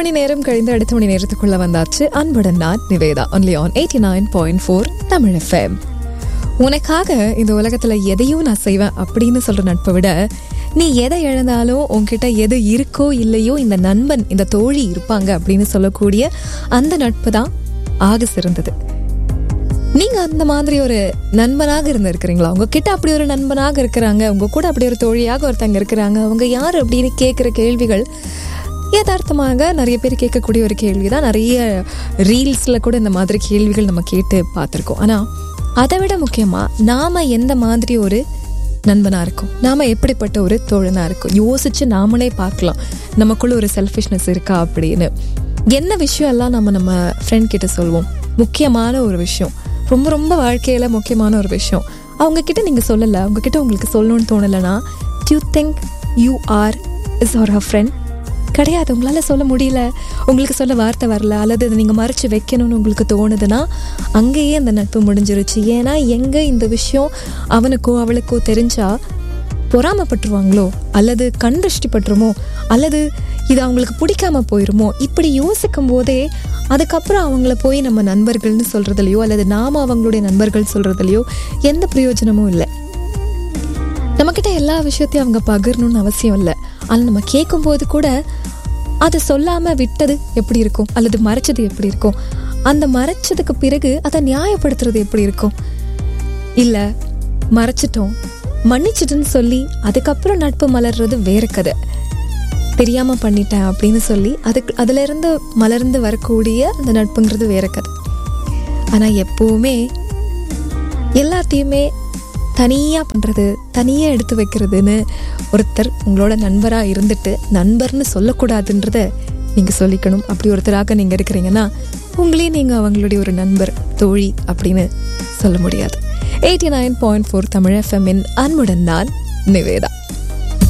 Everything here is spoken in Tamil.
மணி நேரம் கழிந்து அடுத்த மணி நேரத்துக்குள்ள வந்தாச்சு அன்புடன் நான் Nivetha only on eighty nine point four Tamil FM உனக்காக இந்த உலகத்துல எதையும் நான் செய்வேன் அப்படின்னு சொல்ற நட்பை விட நீ எதை இழந்தாலும் உன்கிட்ட எது இருக்கோ இல்லையோ இந்த நண்பன் இந்த தோழி இருப்பாங்க அப்படின்னு சொல்லக்கூடிய அந்த நட்பு தான் ஆக சிறந்தது நீங்க அந்த மாதிரி ஒரு நண்பனாக இருந்திருக்கிறீங்களா உங்ககிட்ட அப்படி ஒரு நண்பனாக இருக்கிறாங்க உங்க கூட அப்படி ஒரு தோழியாக ஒருத்தங்க இருக்கிறாங்க அவங்க யார் அப்படின்னு கேட்குற கேள்விகள் யதார்த்தமாக நிறைய பேர் கேட்கக்கூடிய ஒரு கேள்வி தான் நிறைய ரீல்ஸில் கூட இந்த மாதிரி கேள்விகள் நம்ம கேட்டு பார்த்துருக்கோம் ஆனால் அதை விட முக்கியமாக நாம் எந்த மாதிரி ஒரு நண்பனாக இருக்கும் நாம் எப்படிப்பட்ட ஒரு தோழனாக இருக்கும் யோசித்து நாமளே பார்க்கலாம் நமக்குள்ள ஒரு செல்ஃபிஷ்னஸ் இருக்கா அப்படின்னு என்ன விஷயம் எல்லாம் நம்ம நம்ம ஃப்ரெண்ட் கிட்ட சொல்லுவோம் முக்கியமான ஒரு விஷயம் ரொம்ப ரொம்ப வாழ்க்கையில் முக்கியமான ஒரு விஷயம் அவங்க கிட்ட நீங்கள் சொல்லலை அவங்க கிட்ட உங்களுக்கு சொல்லணும்னு தோணலைன்னா you think you are is are her friend கிடையாது உங்களால் சொல்ல முடியல உங்களுக்கு சொல்ல வார்த்தை வரல அல்லது அதை நீங்கள் மறைச்சு வைக்கணும்னு உங்களுக்கு தோணுதுன்னா அங்கேயே அந்த நட்பு முடிஞ்சிருச்சு ஏன்னா எங்கே இந்த விஷயம் அவனுக்கோ அவளுக்கோ தெரிஞ்சா பொறாமப்பட்டுருவாங்களோ அல்லது கண் திருஷ்டி பட்டுருமோ அல்லது இது அவங்களுக்கு பிடிக்காம போயிருமோ இப்படி யோசிக்கும் போதே அதுக்கப்புறம் அவங்கள போய் நம்ம நண்பர்கள்னு சொல்றதுலையோ அல்லது நாம அவங்களுடைய நண்பர்கள் சொல்றதுலையோ எந்த பிரயோஜனமும் இல்லை நம்மக்கிட்ட எல்லா விஷயத்தையும் அவங்க பகிரணும்னு அவசியம் இல்லை ஆனால் நம்ம கேட்கும்போது கூட அதை சொல்லாம விட்டது எப்படி இருக்கும் அல்லது மறைச்சது எப்படி இருக்கும் அந்த மறைச்சதுக்கு பிறகு அதை நியாயப்படுத்துறது எப்படி இருக்கும் இல்ல மறைச்சிட்டோம் மன்னிச்சிட்டுன்னு சொல்லி அதுக்கப்புறம் நட்பு மலர்றது வேற கதை தெரியாம பண்ணிட்டேன் அப்படின்னு சொல்லி அதுக்கு அதுல இருந்து மலர்ந்து வரக்கூடிய அந்த நட்புங்கிறது வேற கதை ஆனா எப்பவுமே எல்லாத்தையுமே தனியாக பண்ணுறது தனியாக எடுத்து வைக்கிறதுன்னு ஒருத்தர் உங்களோட நண்பராக இருந்துட்டு நண்பர்னு சொல்லக்கூடாதுன்றத நீங்கள் சொல்லிக்கணும் அப்படி ஒருத்தராக நீங்கள் இருக்கிறீங்கன்னா உங்களையும் நீங்கள் அவங்களுடைய ஒரு நண்பர் தோழி அப்படின்னு சொல்ல முடியாது eighty nine point four Tamil எஃப்எம்மின் அன்புடன் நான் நிவேதா